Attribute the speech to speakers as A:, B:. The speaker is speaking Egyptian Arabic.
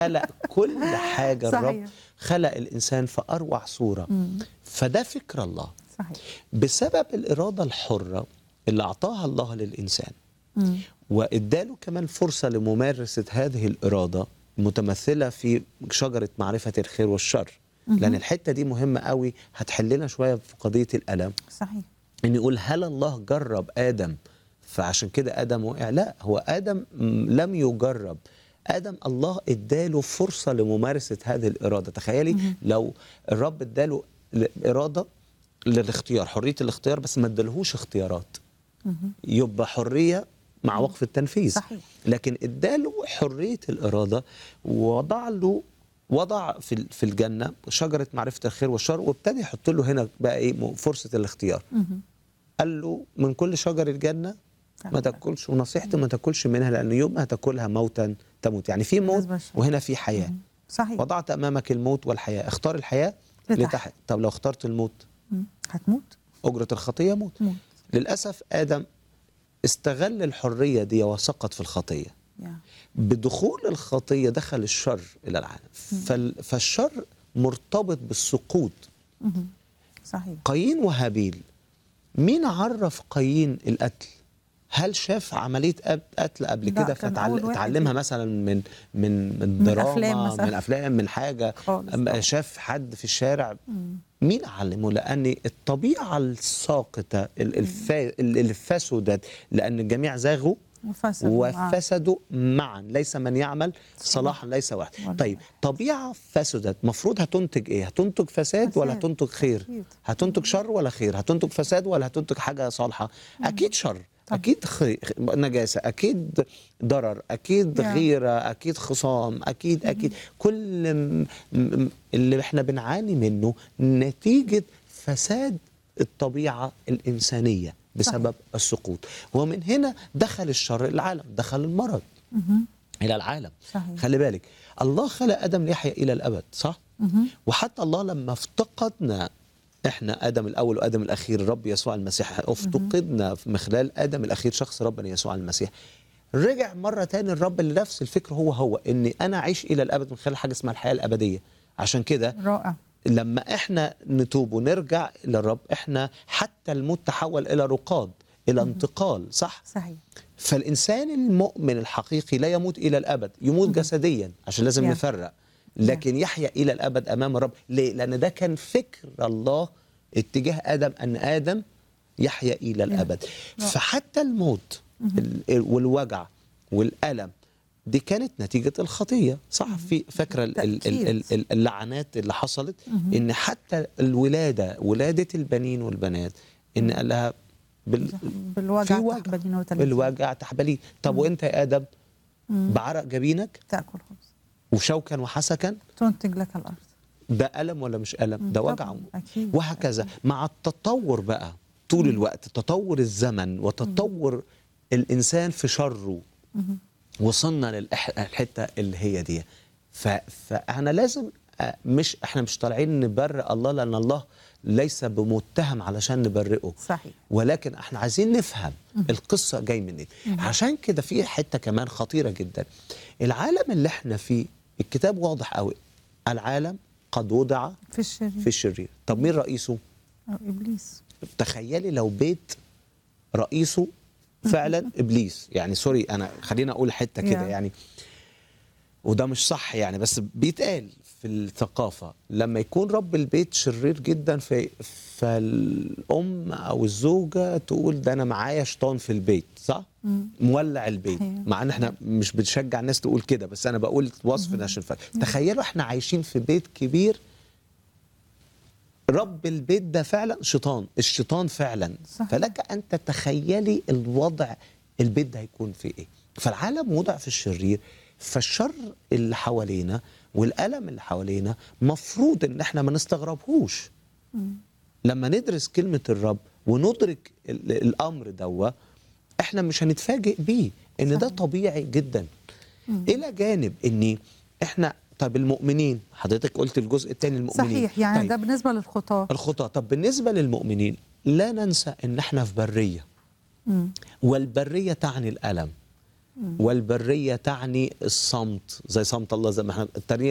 A: خلق كل حاجه الرب
B: صحيح.
A: خلق الانسان في اروع صوره فده فكر الله
B: صحيح
A: بسبب الاراده الحره اللي اعطاها الله للانسان
B: مم.
A: واداله كمان فرصه لممارسه هذه الاراده المتمثله في شجره معرفه الخير والشر لان الحته دي مهمه قوي هتحل لنا شويه في قضيه الالم
B: صحيح
A: ان يقول هل الله جرب ادم فعشان كده ادم وقع لا هو ادم م- لم يجرب ادم الله اداله فرصه لممارسه هذه الاراده تخيلي لو الرب اداله الاراده للاختيار حريه الاختيار بس ما ادالهوش اختيارات يبقى حريه مع وقف التنفيذ
B: صحيح.
A: لكن اداله حريه الاراده ووضع له وضع في ال- في الجنه شجره معرفه الخير والشر وابتدى يحط له هنا بقى ايه م- فرصه الاختيار قال له من كل شجر الجنه ما
B: تاكل.
A: تاكلش ونصيحتي ما تاكلش منها لان يوم ما هتاكلها موتا تموت يعني في موت
B: بالنسبة للشر.
A: وهنا في حياه
B: صحيح
A: وضعت امامك الموت والحياه اختار الحياه
B: لتحت.
A: لتحت طب لو اخترت الموت
B: مم. هتموت
A: اجره الخطيه موت
B: موت
A: للاسف ادم استغل الحريه دي وسقط في الخطيه
B: يا.
A: بدخول الخطيه دخل الشر الى العالم فال- فالشر مرتبط بالسقوط
B: مهم. صحيح
A: قايين وهابيل مين عرف قايين القتل هل شاف عمليه قب- قتل قبل
B: لا،
A: كده
B: كان أول واحد
A: فتعلمها
B: ي-
A: مثلا من من من
B: من
A: دراما
B: أفلام مثلاً.
A: من افلام من حاجه
B: خالص
A: أم-
B: طبعاً.
A: شاف حد في الشارع مين علمه لان الطبيعه الساقطه ال- الفا- اللي فسدت لان الجميع زاغوا
B: وفسدوا معاً.
A: وفسدوا معا ليس من يعمل صلاحا ليس واحد
B: ولا
A: طيب طبيعه فسدت مفروض هتنتج ايه هتنتج فساد ولا
B: فساد.
A: هتنتج خير
B: أكيد.
A: هتنتج شر ولا خير هتنتج فساد ولا هتنتج حاجه صالحه اكيد شر اكيد خي... نجاسه اكيد ضرر اكيد
B: يا.
A: غيره اكيد خصام اكيد اكيد كل م... م... اللي احنا بنعاني منه نتيجه فساد الطبيعه الانسانيه بسبب السقوط ومن هنا دخل الشر العالم دخل المرض الى العالم
B: صحيح.
A: خلي بالك الله خلق ادم ليحيا الى الابد صح وحتى الله لما افتقدنا احنا ادم الاول وادم الاخير الرب يسوع المسيح افتقدنا من خلال ادم الاخير شخص ربنا يسوع المسيح رجع مره تاني الرب لنفس الفكر هو هو ان انا اعيش الى الابد من خلال حاجه اسمها الحياه الابديه عشان كده
B: رائع
A: لما احنا نتوب ونرجع الى الرب احنا حتى الموت تحول الى رقاد الى انتقال صح
B: صحيح
A: فالإنسان المؤمن الحقيقي لا يموت إلى الأبد يموت جسديا عشان لازم
B: يا.
A: نفرق لكن يحيا إلى الأبد أمام الرب ليه؟ لأن ده كان فكر الله اتجاه آدم أن آدم يحيا إلى الأبد فحتى الموت ال- والوجع والألم دي كانت نتيجة الخطية صح في فاكرة ال- ال- ال-
B: بالتأكيد.
A: ال- ال- اللعنات اللي حصلت إن حتى الولادة ولادة البنين والبنات إن قال لها بال
B: بالوجع
A: في وجع
B: تحبلين وتلين.
A: بالوجع تحبلين طب وانت يا ادم بعرق جبينك
B: تاكل خبز
A: وشوكا وحسكا
B: تنتج لك الارض
A: ده الم ولا مش الم ده
B: طبعاً،
A: وجع
B: أكيد،
A: وهكذا مع التطور بقى طول الوقت تطور الزمن وتطور الانسان في شره وصلنا للحته اللي هي دي ف... فاحنا لازم آه، مش احنا مش طالعين نبرئ الله لان الله ليس بمتهم علشان نبرئه
B: صحيح
A: ولكن احنا عايزين نفهم القصه جاي منين عشان كده في حته كمان خطيره جدا العالم اللي احنا فيه الكتاب واضح قوي العالم قد وضع
B: في الشرير
A: في الشرير طب مين رئيسه
B: أو ابليس
A: تخيلي لو بيت رئيسه فعلا ابليس يعني سوري انا خلينا اقول حته كده
B: يا.
A: يعني وده مش صح يعني بس بيتقال في الثقافه لما يكون رب البيت شرير جدا في فالام او الزوجه تقول ده انا معايا شيطان في البيت صح مولع البيت
B: صحيح.
A: مع ان احنا مش بنشجع الناس تقول كده بس انا بقول وصف عشان فاكر تخيلوا احنا عايشين في بيت كبير رب البيت ده فعلا شيطان الشيطان فعلا
B: صحيح.
A: فلك ان تتخيلي الوضع البيت ده هيكون فيه ايه فالعالم وضع في الشرير فالشر اللي حوالينا والالم اللي حوالينا مفروض ان احنا ما نستغربهوش لما ندرس كلمه الرب وندرك ال- الامر دوا احنا مش هنتفاجئ بيه ان ده
B: صحيح.
A: طبيعي جدا الى جانب ان احنا طب المؤمنين حضرتك قلت الجزء الثاني المؤمنين
B: صحيح يعني
A: طيب
B: ده بالنسبه للخطاه
A: الخطى طب بالنسبة للمؤمنين لا ننسى ان احنا في برية والبرية تعني الألم والبريه تعني الصمت زي صمت الله زي ما احنا التانية